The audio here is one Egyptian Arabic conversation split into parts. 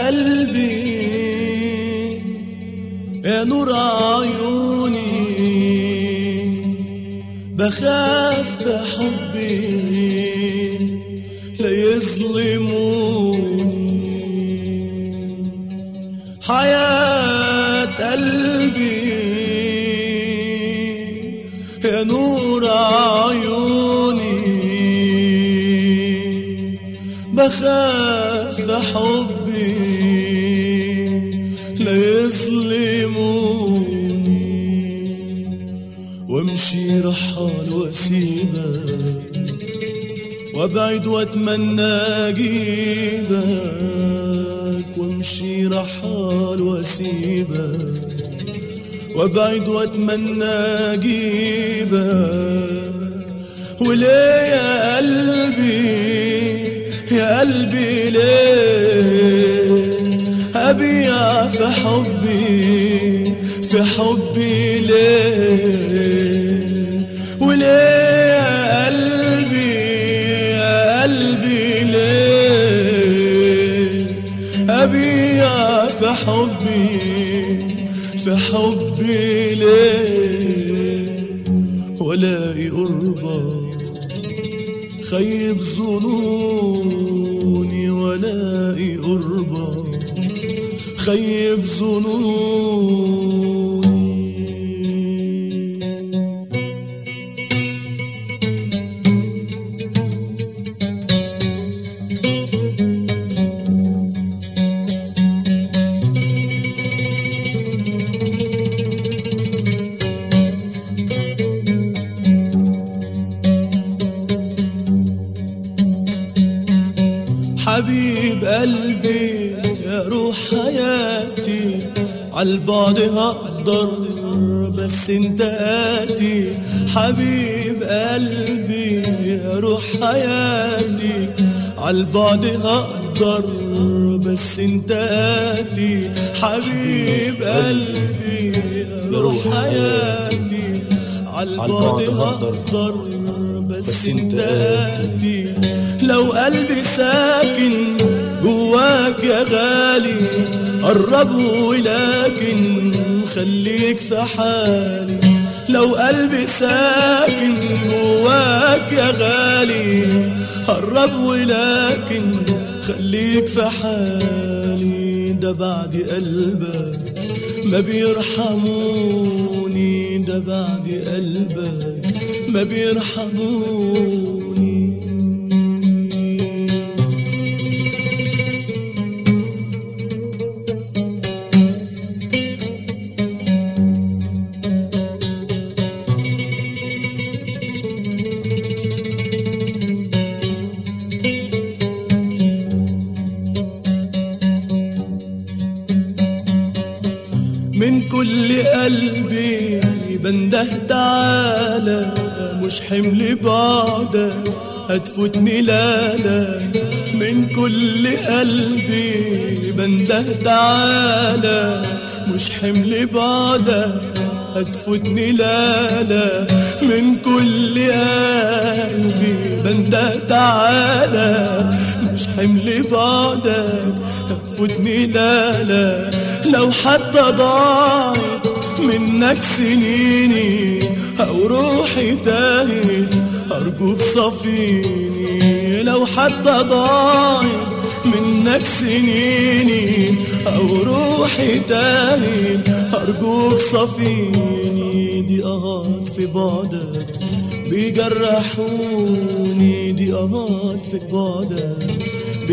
قلبي يا نور عيوني بخاف في حبي لا يظلموني حياة قلبي يا نور عيوني بخاف في حبي لا يظلموني وامشي رحال واسيبك وابعد واتمنى اجيبك وامشي رحال واسيبك وابعد واتمنى اجيبك وليه يا قلبي يا قلبي ليه ابيع في حبي في حبي ليه وليه يا قلبي يا قلبي ليه ابيع في حبي في حبي ليه ولاقي قربك خيب ظنوني ولاقي قربك خيب ظنوني حبيب قلبي يا روح حياتي عالبعد هقدر بس انت آتي حبيب قلبي يا روح حياتي عالبعد هقدر بس انت آتي حبيب قلبي يا روح حياتي عالبعد هقدر بس انت آتي لو قلبي ساكن جواك يا غالي قربوا لكن خليك في حالي لو قلبي ساكن جواك يا غالي قرب ولكن خليك في حالي ده بعد قلبك ما بيرحموني ده بعد قلبك ما بيرحموني من كل قلبي بنده تعالى مش حمل بعدك هتفوتني لا لا من كل قلبي بنده تعالى مش حمل بعدك هتفوتني لا لا من كل قلبي بنده تعالى مش حمل بعدك هتفوتني لا لا لو حتى ضاعت منك سنيني أو روحي تاهت أرجوك صفيني لو حتى ضاعت منك سنيني أو روحي تاهت أرجوك صفيني دي أهات في بعدك بيجرحوني دي أهات في بعدك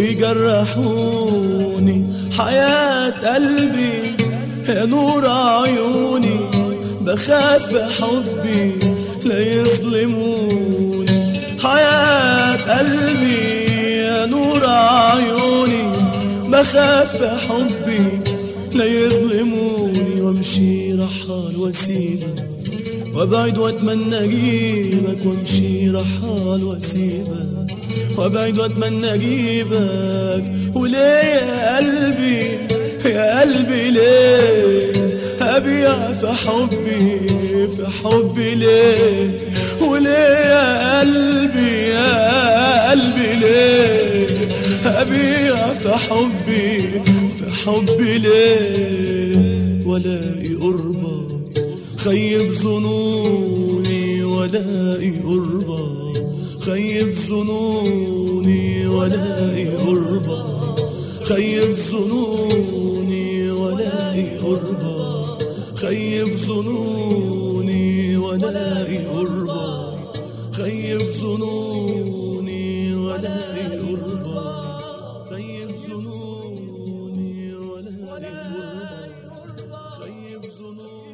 بيجرحوني حياة قلبي يا نور عيوني بخاف حبي لا يظلموني حياة قلبي يا نور عيوني بخاف حبي لا يظلموني وامشي رحال واسيبك وابعد واتمنى اجيبك وامشي رحال واسيبك وابعد واتمنى اجيبك وليه يا قلبي يا قلبي ليه ابيع في حبي في حبي ليه وليه يا قلبي يا قلبي ليه ابيع في حبي في حبي ليه ولاقي قربك خيب ظنوني ولاقي قربك خيب ظنوني ولاقي قربك خيب ظنوني ولاقي قربك خيب ظنوني ولاقي قربك خيب ظنوني ولاقي قربك خيب ظنوني ولاقي قربك خيب ظنوني